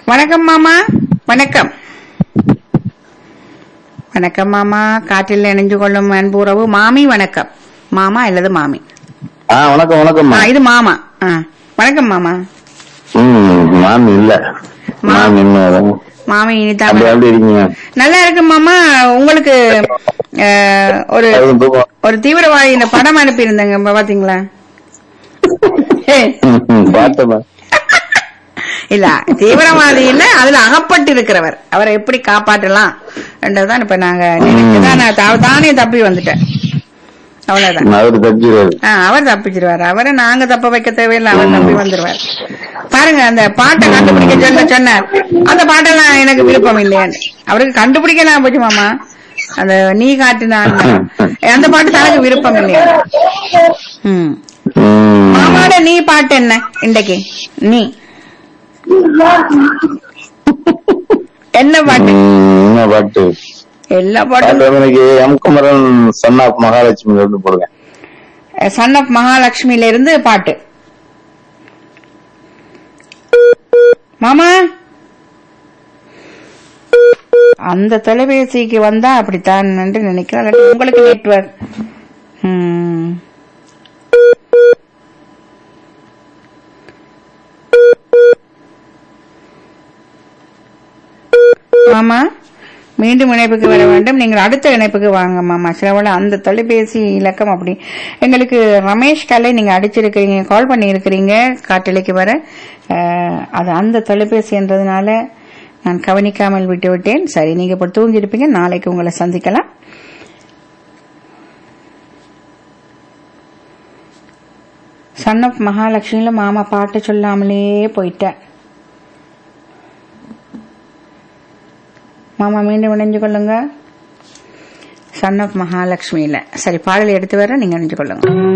வணக்கம் மாமா வணக்கம் வணக்கம் மாமா காற்றில் இணைஞ்சு கொள்ளும் அன்புறவு மாமி வணக்கம் மாமா அல்லது மாமி ஆ வணக்கம் வணக்கம் ஆ, இது மாமா ஆ, வணக்கம் மாமா ம் மாமி இல்ல மாமி இன்னும் மாமி இனிதான் அப்படி அப்படி இருக்கீங்க நல்லா இருக்கு மாமா உங்களுக்கு அஹ், ஒரு அதுவும் தூக்கம் ஒரு தீவிரவாதி இந்த படம் அனுப்பியிருந்தேங்க இப்ப பாத்தீங்களா ம், ம், பார்த்தேன் இல்ல தீவிரவாதி இல்ல அதுல அகப்பட்டு இருக்கிறவர் அவரை எப்படி காப்பாற்றலாம் என்றதான் இப்ப நாங்க நினைச்சுதான் நான் தா- தானே தப்பி வந்துட்டேன் அவ்வளவுதான் அவரு தப்பிடுவாரு ஆ, அவர் தப்பிச்சிருவாரு அவரை நாங்க தப்ப வைக்க தேவையில்லை அவர் தப்பி வந்துருவார் பாருங்க அந்த பாட்டை கண்டுபிடிக்க சொல்ல சொன்னார் அந்த பாட்டெல்லாம் எனக்கு விருப்பம் இல்லையான்னு அவருக்கு கண்டுபிடிக்கலாம் போச்சு மாமா அந்த நீ காட்டினான் அந்த பாட்டு தனக்கு விருப்பம் இல்லையா ம் ம். மாமாவோட நீ பாட்டு என்ன இன்றைக்கு நீ என்ன பாட்டு ம், என்ன பாட்டு எல்லா பாட்டு பாட்டும் வந்து எனக்கு M Kumaran son of Mahalakshmi இருந்து போடுங்க சன் ஆஃப் மகாலட்சுமியில இருந்து பாட்டு மாமா அந்த தொலைபேசிக்கு வந்தா அப்படித்தான் என்று நினைக்கிறேன் இல்லாட்டி உங்களுக்கு நெட்வொர்க் மாமா மீண்டும் இணைப்புக்கு வர வேண்டும் நீங்கள் அடுத்த இணைப்புக்கு வாங்க மாமா சிலவள அந்த தொலைபேசி இலக்கம் அப்படி எங்களுக்கு ரமேஷ் கலை நீங்க அடிச்சிருக்கிறீங்க கால் பண்ணி இருக்கிறீங்க காட்டலைக்கு வர அஹ், அது அந்த தொலைபேசி என்றதுனால நான் கவனிக்காமல் விட்டு விட்டேன் சரி நீங்க இப்ப தூங்கி இருப்பீங்க நாளைக்கு உங்களை சந்திக்கலாம் சன் ஆஃப் மகாலட்சுமியில மாமா பாட்டு சொல்லாமலே போயிட்டேன் மாமா மீண்டும் இணைஞ்சு கொள்ளுங்க சன் ஆஃப் மகாலட்சுமியில சரி பாடல் எடுத்து வர நீங்க இணைஞ்சு கொள்ளுங்க